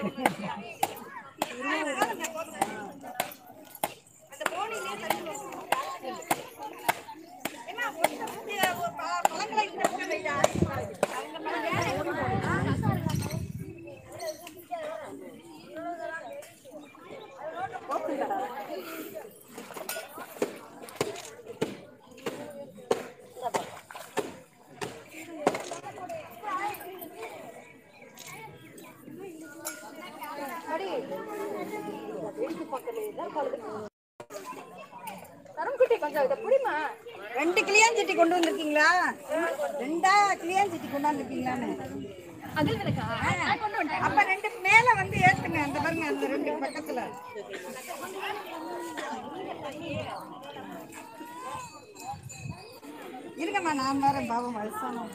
ரெண்டு கிளியாஞ்சட்டி கொண்டு வந்திருக்கீங்களா ரெண்டா கிளியாஞ்சட்டி கொண்டாந்துருக்கீங்களான்னு அப்ப ரெண்டு மேல வந்து ஏத்துங்க அந்த பாருங்க அந்த ரெண்டு பக்கத்துல இருங்கம்மா நான் வரேன் பாவம் வயசான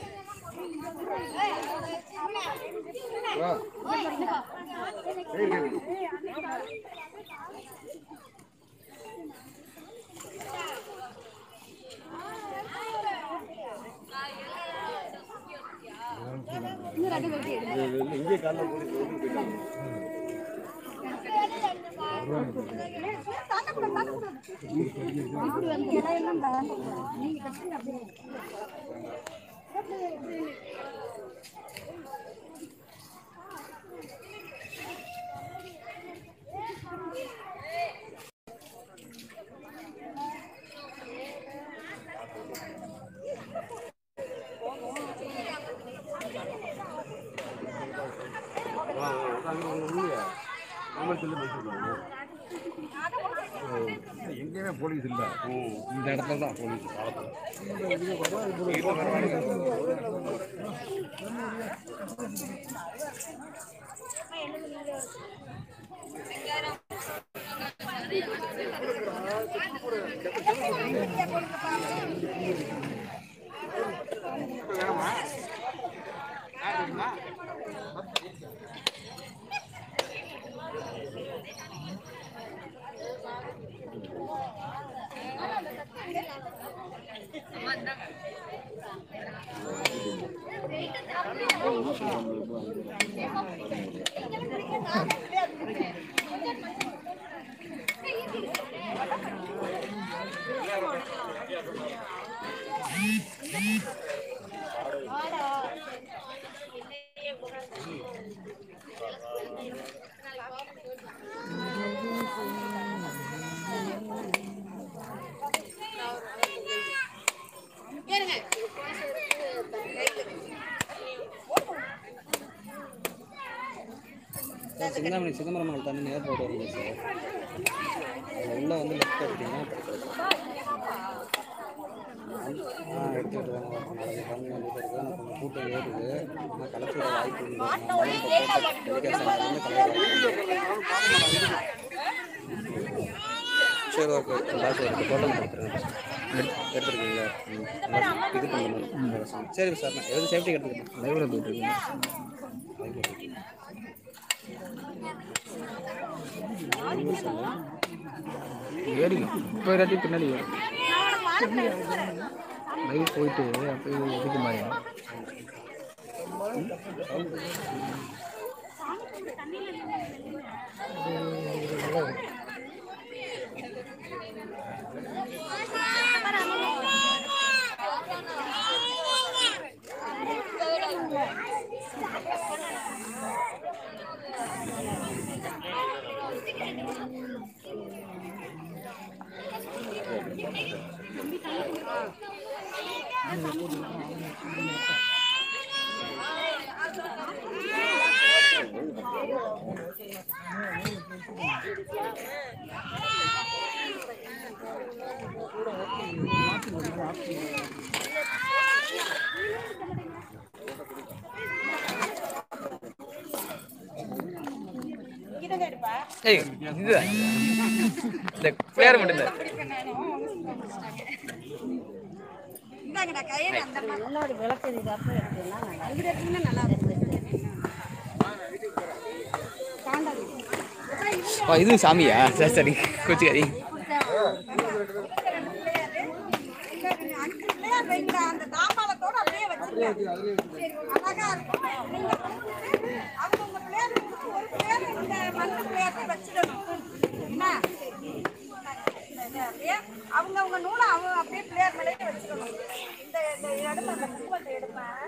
எங்கேயுமே போலீஸ் இல்லை இந்த இடத்துல தான் போலீஸ் பாலத்தில் சார் சிந்தாமணி சிதம்பரம் தண்ணி ஏர்போர்ட் வருது சார் அதில் உள்ள வந்து லெஃப்ட் எடுத்தீங்கன்னா ஆ எடுத்துக்கிட்டு வாங்க நாளைக்கு பண்ணி வந்துட்டு இருக்கு ஆனால் கொஞ்சம் கூட்டம் ஏறுது ஆனால் கலெக்டர் வாய்ப்பு உண்டு நான் மழை டெலிகேஷன் வந்து சரி ஓகே பாஸ் எடுத்து ஃபோட்டோ எடுத்துருங்க எடுத்துருக்கீங்களா ம் நல்லா இது பண்ணணும் சரி சார் நான் எது சேஃப்டி எடுத்துக்கிட்டேன் லைவில் போயிட்டு இருக்கேன் ஏறிக்கும் இப்போ இல்லாட்டி பின்னாடி ஏறும் லைவ் போயிட்டு அப்படியே எதுக்கு மாறிடும் ஏய் இது இந்த பிளேயர் மட்டும் இல்லை இந்தாங்கடா கயிறு அந்த முன்னாடி விளக்கு இது அப்போ எடுத்தீங்கன்னா நல்லா இப்படி எடுத்தீங்கன்னா நல்லா இருக்கும் ஓ இது சாமியா சரி சரி கொச்சிக்காரி அஞ்சு பிள்ளையார் வைங்க அந்த தாம்பாளத்தோட அப்படியே வச்சிருங்க அழகா இருக்கும் நீங்க அவங்க உங்க பிள்ளையார் ஒரு அவங்க அவங்க நூலை அவங்க அப்படியே பிள்ளையார் மேலேயே வச்சுக்கணும் இந்த இந்த இடத்துல அந்த குங்குமத்தை எடுப்பேன்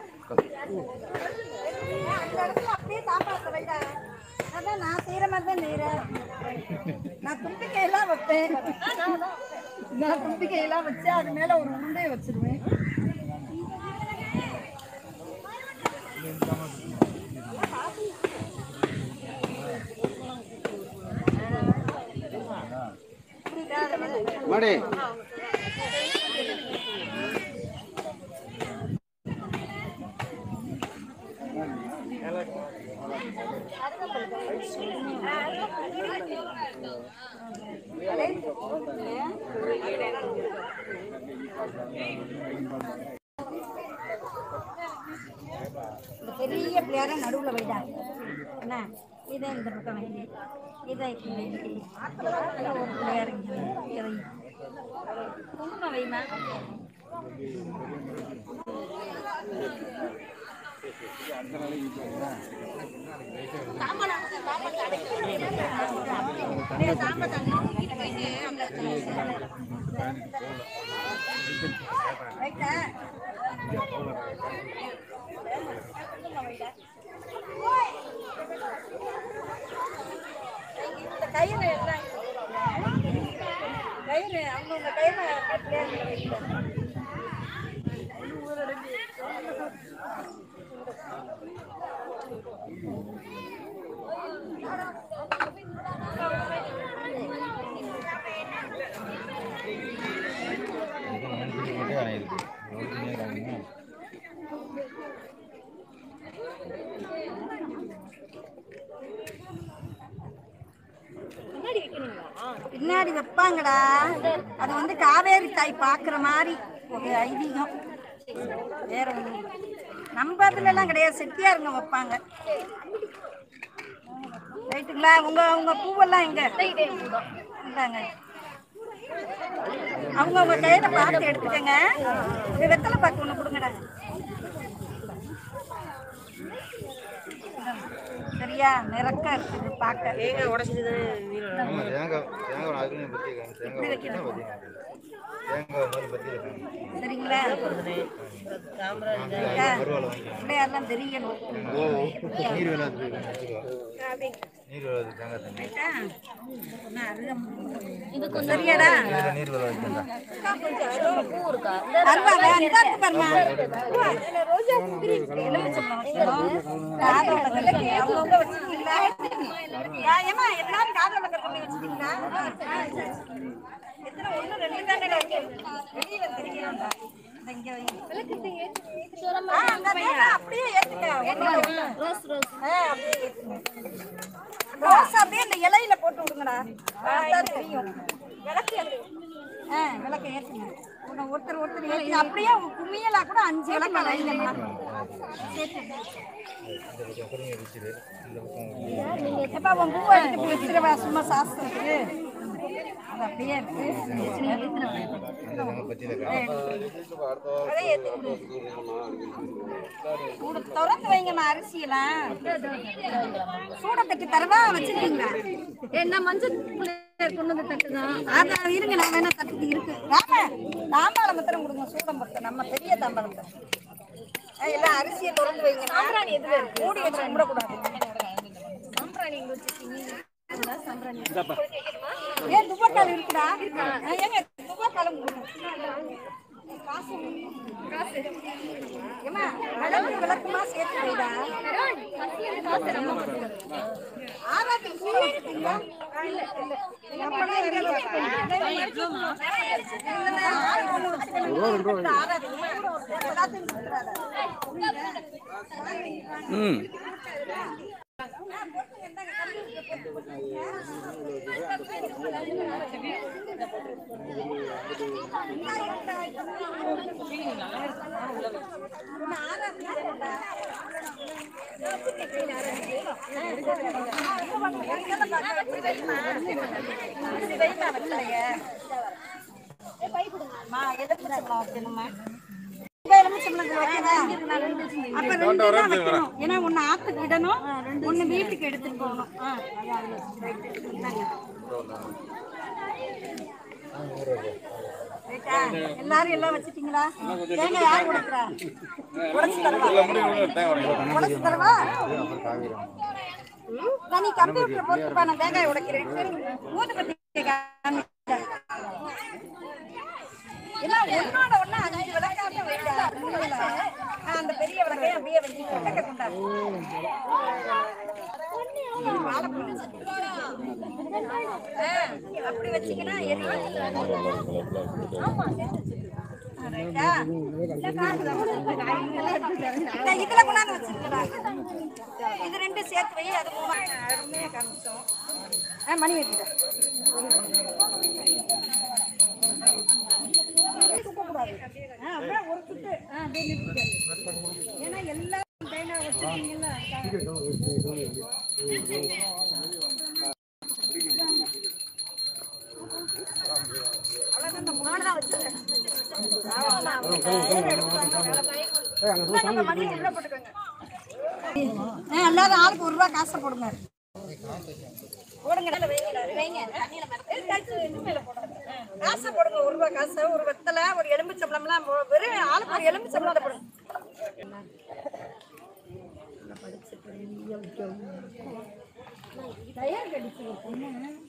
அந்த இடத்துல அப்படியே தாம்பாளத்தை வைடா அதான் நான் செய்யற மாதிரி தான் செய்யறேன் நான் தும்பிக்கையெல்லாம் வைப்பேன் நான் தும்பிக்கையெல்லாம் வச்சு அது மேல ஒரு உருண்டையை வச்சிருவேன் மாடி இந்த பெரிய பிள்ளையார நடுவுல வைடா என்ன இதை இந்த பக்கம் வை இதை இப்படி வை இதுல ஒரு பிள்ளையார் இங்க வை. இங்க வை குங்குமம் வைமா ரைட்டா இந்த கயிறு எல்லாம் கயிறு அவங்கவுங்க கயிறு பிள்ளையார் வைக்கணும் பின்னாடி வைப்பாங்கடா அது வந்து காவேரி தாய் பாக்குற மாதிரி ஒரு ஐதீகம் வேற ஒண்ணும் இல்ல. நம்ம இதுல எல்லாம் கிடையாது செட்டியாருங்க வைப்பாங்க ரைட்டுங்களா உங்க உங்க பூவெல்லாம் எங்க இந்தாங்க அவங்க உங்க கையில பார்த்து எடுத்துக்கங்க இது வெத்தலை பாக்கு ஒண்ணு கொடுங்கடா சரியா நிறக்க இருக்குது பார்க்க ஆமா, தேங்காய் தேங்காய் அதுக்குன்னு பத்தி தேங்காய் வச்சுன்னா பத்தி தேங்காய் மாதிரி பத்தி இருக்காங்க சரிங்களா பரவாயில்ல வாங்கிக்கலாம் பிள்ளையாரெல்லாம் தெரியணும் ஓ நீர் வேலாது நீர் வேலாது தேங்காய் தண்ணி ஆ? ஒண்ணு அருகம். சரியாடா இதுல நீர் வேலை வைக்கலாம் அருவாடா, இந்தா இருக்கு பாரும்மா. எலுமிச்சம்பழம் வைக்கணும். காதோட விளக்கு அவங்கவங்க வச்சிருக்கீங்களா? ஆ, ஏம்மா, எல்லாரும் காதோட கற்பனை வச்சிருக்கீங்களா? ஆ, சரி. எத்தனை? ஒண்ணு, ரெண்டு தானே இருக்கு. வெளிய வந்து தெரியணும்டா. இந்த இங்க வை. ஆ, அங்க மேல அப்படியே ஏத்துக்க. ஒண்ணோட ஒண்ணு. ஆ, அப்படியே ஏத்துங்க. ரோஸ் அப்படியே இந்த இலையில போட்டு விடுங்கடா பார்த்தா தெரியும் விளக்கு ஏத்து. ஆ விளக்கு ஏத்துங்க உன்னை ஒருத்தர் ஒருத்தர் ஏத்தி அப்படியே கும்மியலா கூட அஞ்சு விளக்கு வைங்கம்மா சேர்த்து இந்த பக்கம் குருங்க வச்சுது இந்த பக்கம் எப்பா உன் பூவை எடுத்து போய் வச்சிருவா சும்மா சாஸ்திரத்துக்கு அது அப்படியே இருக்கு அந்த தேங்காய் பத்தி அதை ஏத்தி விடு. கூட திறந்து வைங்கம்மா அரிசியெல்லாம் சூட தட்டி தரவா வச்சிருக்கீங்களா என்ன மஞ்சள் பிள்ளையார் கொண்டு வந்து தட்டுதான் அதான் இருங்க நான் வேணா தட்டுக்கு இருக்கு ராம தாம்பாளம் பத்திரம் கொடுங்க சூடம் பத்திரம் நம்ம பெரிய தாம்பாளம் பத்திரம் ஆ, எல்லாம் அரிசியை திறந்து வைங்க சாம்பிராணி எதுல இருக்கு மூடி வச்சு கும்பிடக்கூடாது ஏன் துப்பட்டால் இருக்குடா ஆ, ஏங்க துப்பட்டாலும் கொடுங்க காசு காசு ஏமா விளக்கு விளக்குமா சேர்த்து வைடா ஆராய்ச்சி பூ இருக்குங்களா? அப்பெல்லாம் எங்க ம் மா, எலுமிச்சம்பழம் வைக்கணுமா? இப்ப எலுமிச்சம்பழம் வைக்கவா? அப்ப ரெண்டு தான் வைக்கணும். ஏன்னா ஒண்ணு ஆத்துக்கு விடணும் ஒண்ணு வீட்டுக்கு எடுத்துட்டு போகணும் ஆ, ரைட்டு. இந்தாங்க. ரைட்டா? எல்லாரும் எல்லாம் வச்சிட்டீங்களா தேங்காய் யார் உடைக்கிறா உடைச்சு தரவா உடைச்சு தரவா நான் நீ கம்ப்யூட்டர் போட்டுப்பா நான் தேங்காய் உடைக்கிறேன் ஊதுபத்தி காமிக்கிறேன். எல்லாம் ஒண்ணோட ஒண்ணா அஞ்சு விளக்காட்ட வைக்கா அந்த பெரிய விளக்கையும் அப்படியே வச்சு விளக்க கொண்டாரு ஆ, அப்படி வச்சீங்கன்னா எரியும். ரைட்டா? இந்த இதுல கொண்டாந்து வச்சிருக்கடா. இது ரெண்டு சேர்த்து வை அது மூணு அருமையா காமிச்சோம் ஆ, மணி வெட்டிட ஒரு சுத்து ஆ, அப்படியே நிறுத்திக்க. ஏன்னா எல்லாம் தேங்காய் வச்சிருக்கீங்கல்ல அவ்வளவுதான் இந்த மூணு தான் வச்சிருக்கேன் அவ்வளவுதான். இந்தாங்க, மணி உள்ள போட்டுக்கோங்க. ஆ, எல்லாரும் ஆளுக்கு ஒரு ரூபா காசை போடுங்க போடுங்க நல்ல வைங்க வைங்க தண்ணியில மறந்து காசு மேல போடுங்க காசை போடுங்க ஒரு ரூபா காசு ஒரு வெத்தலை ஒரு எலும்பு சம்பளம்லாம் போ- வெறும் ஆளுக்கு ஒரு எலும்பு சம்பளத்தை போடுங்க தயார் கடிச்சு